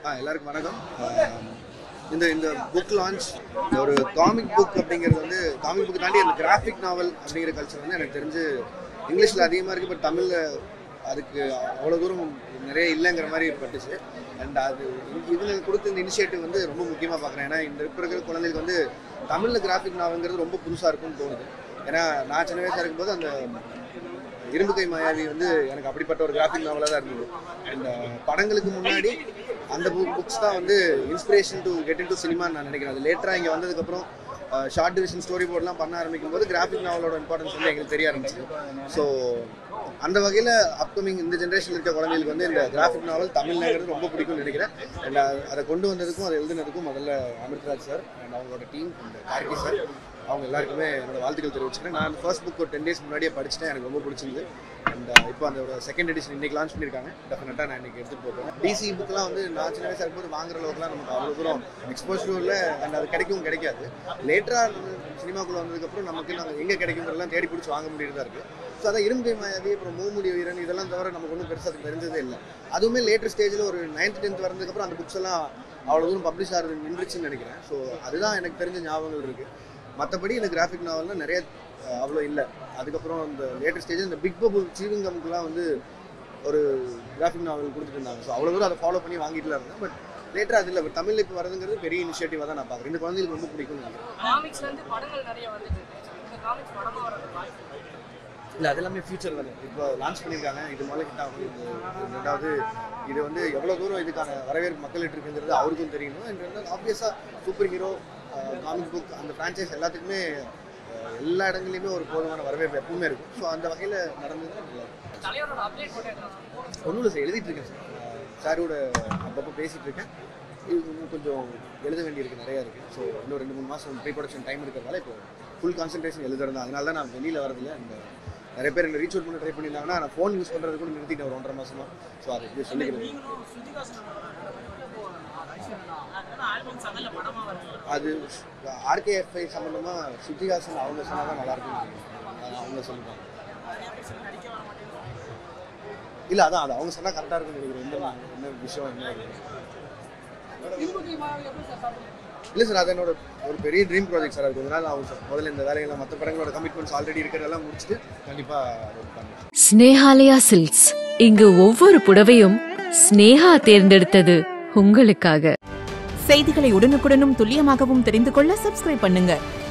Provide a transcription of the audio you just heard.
ஆ எல்லாருக்கும் வணக்கம் ஆஹ் இந்த இந்த புக் லான்ச் ஒரு காமிக் புக் அப்படிங்கிறது வந்து காமிக் புக் தாண்டி அந்த கிராஃபிக் நாவல் அப்படிங்கிற கல்ச்சர் வந்து எனக்கு தெரிஞ்சு இங்கிலீஷில் அதிகமாக இருக்குது பட் தமிழில் அதுக்கு அவ்வளோ தூரம் நிறைய இல்லைங்கிற மாதிரி பட்டுச்சு அண்ட் அது இவங்க கொடுத்த இந்த இனிஷியேட்டிவ் வந்து ரொம்ப முக்கியமாக பார்க்குறேன் ஏன்னா இந்த இப்போ இருக்கிற குழந்தைகளுக்கு வந்து தமிழில் கிராஃபிக் நாவல்ங்கிறது ரொம்ப புதுசாக இருக்கும்னு தோணுது ஏன்னா நான் சின்ன வயசாக இருக்கும்போது அந்த இரும்பு கை மாயாவி வந்து எனக்கு அப்படிப்பட்ட ஒரு கிராஃபிக் நாவலாக தான் இருந்தது அண்ட் படங்களுக்கு முன்னாடி அந்த புக் புக்ஸ் தான் வந்து inspiration to get in to சினிமான்னு நான் நினைக்கிறேன் அது லேட்டராக இங்கே வந்ததுக்கப்புறம் ஷார்ட் டிவிஷன் ஸ்டோரி போர்ட்லாம் பண்ண ஆரம்பிக்கும் போது கிராஃபிக் நாவலோட இம்பார்ட்டன்ஸ் வந்து எங்களுக்கு தெரிய ஆரம்பிச்சு ஸோ அந்த வகையில் அப்கமிங் இந்த ஜென்ரேஷன் இருக்க குழந்தைகளுக்கு வந்து இந்த கிராஃபிக் நாவல் தமிழ்ங்கிறது ரொம்ப பிடிக்கும்னு நினைக்கிறேன் அண்ட் அதை கொண்டு வந்ததுக்கும் அதை எழுதுனதுக்கும் முதல்ல அமிர்தராஜ் சார் அண்ட் அவங்களோட டீம் அண்ட் கார்கி சார் அவங்க எல்லாருக்குமே என்னோட வாழ்த்துக்கள் தெரிவிச்சுக்கிறேன் நான் அந்த ஃபர்ஸ்ட் புக் ஒரு டென் டேஸ் முன்னாடியே படிச்சுட்டேன் எனக்கு ரொம்ப பிடிச்சிருந்து அண்ட் இப்போ அந்த ஒரு செகண்ட் எடிஷன் இன்னைக்கு லான்ச் பண்ணியிருக்காங்க டெஃபினட்டாக நான் இன்னைக்கு எடுத்துகிட்டு போகிறேன் டிசி புக்லாம் வந்து நான் சின்ன வயசாக இருக்கும்போது வாங்குற அளவுக்குலாம் நமக்கு அவ்வளோ தூரம் எக்ஸ்போஷரும் இல்லை அண்ட் அது கிடைக்கவும் கிடைக்காது லேட்டராக சினிமாக்குள்ளே வந்ததுக்கப்புறம் நமக்கு நாங்கள் எங்கே கிடைக்குங்கிறதெல்லாம் தேடி பிடிச்சி வாங்க முடியறதா இருக்குது ஸோ அதான் இரும்பு மாயாவி அப்புறம் மூமுடி வீரன் இதெல்லாம் தவிர நமக்கு ஒன்றும் பெருசாக அது தெரிஞ்சதே இல்லை அதுவுமே லேட்டர் ஸ்டேஜில் ஒரு நைன்த் டென்த் வரதுக்கப்புறம் அந்த புக்ஸ் எல்லாம் அவ்வளோ தூரம் பப்ளிஷ் ஆகிறது நின்றுச்சுன்னு நினைக்கிறேன் ஸோ அதுதான் எனக்கு தெரிஞ்ச ஞாபகங்கள் இருக்குது மற்றபடி இந்த கிராஃபிக் நாவல்லாம் நிறைய அஹ், அவ்வளோ இல்லை அதுக்கப்புறம் இந்த லேட்டர் ஸ்டேஜ் இந்த பிக் பபு சீவிங்கம்க்குலாம் வந்து ஒரு கிராஃபிக் நாவல் கொடுத்துட்டு இருந்தாங்க ஸோ அவ்வளோ தூரம் அதை ஃபாலோ பண்ணி வாங்கிட்டுலாம் இருந்தேன் பட் லேட்டராக அது இல்லை பட் தமிழில் இப்போ வரதுங்கிறது பெரிய இனிஷியேட்டிவாக தான் நான் பார்க்குறேன் இந்த குழந்தைகளுக்கு ரொம்ப பிடிக்கும்னு நினைக்கிறேன் காமிக்ஸ்ல இருந்து படங்கள் நிறைய வந்துட்டு இருக்கு இந்த காமிக்ஸ் படமா வரது வாய்ப்பு இருக்கு. இல்லை அது எல்லாமே ஃபியூச்சர் தானே இப்போ லான்ச் பண்ணியிருக்காங்க இது முதல்ல ஹிட் ஆகும் இது ரெண்டாவது இது வந்து எவ்வளோ தூரம் இதுக்கான வரவேற்பு மக்கள்கிட்ட இருக்குங்கிறது அவருக்கும் தெரியணும் அண்ட் ரெண்டாவது ஆப்வியஸாக சூப்பர் ஹீரோ காமிக் புக் அந்த ஃப்ரான்ச்சைஸ் எல்லாத்துக்குமே அஹ், எல்லா இடங்கள்லையுமே ஒரு போதுமான வரவேற்பு எப்பவுமே இருக்கும் ஸோ அந்த வகையில் நடந்ததுன்னா நல்லா இருக்கும் தலைவரோட அப்டேட் போட்டு ஒன்றும் இல்லை சார் எழுதிட்டு இருக்கேன் சார் சாரோட அப்பப்போ பேசிகிட்டு இருக்கேன் இது இன்னும் கொஞ்சம் எழுத வேண்டியிருக்கு நிறையா இருக்குது ஸோ இன்னும் ரெண்டு மூணு மாதம் ப்ரீ ப்ரொடக்ஷன் டைம் இருக்கிறதால இப்போ ஃபுல் கான்சன்ட்ரேஷன் எழுதுறது அதனால தான் நான் வெளியில் வரதில்லை அந்த நிறைய பேர் என்ன ரீச் அவுட் பண்ண ட்ரை பண்ணியிருந்தாங்கன்னா நான் ஃபோன் யூஸ் பண்ணுறது கூட நிறுத்திட்டேன் ஒரு ஒன்றரை மாசமா ஸோ அதை இப்படி சொல்லிக்கிறது அது ஆர்கேஎஃப்ஐ சம்மந்தமாக சுத்திகாசன் அவங்க சொன்னால் தான் நல்லாயிருக்கும் அவங்க சொல்லுவாங்க இல்லை அதான் அது அவங்க சொன்னால் கரெக்டாக இருக்கும்னு நினைக்கிறேன் என்ன என்ன விஷயம் என்ன இருக்கு இல்லை சார் அது என்னோட ஒரு பெரிய ட்ரீம் ப்ராஜெக்ட் சார் அது கொஞ்ச நாள் ஆகும் சார் முதல்ல இந்த வேலைகளை மற்ற படங்களோட கமிட்மெண்ட்ஸ் ஆல்ரெடி இருக்கிறதெல்லாம் முடிச்சுட்டு கண்டிப்பாக ஒர்க் பண்ணுவேன் ஸ்னேஹாலயா சில்க்ஸ் இங்கு ஒவ்வொரு புடவையும் ஸ்னேஹா தேர்ந்தெடுத்தது உங்களுக்காக செய்திகளை உடனுக்குடனும் துல்லியமாகவும் தெரிந்து கொள்ள சப்ஸ்கிரைப் பண்ணுங்க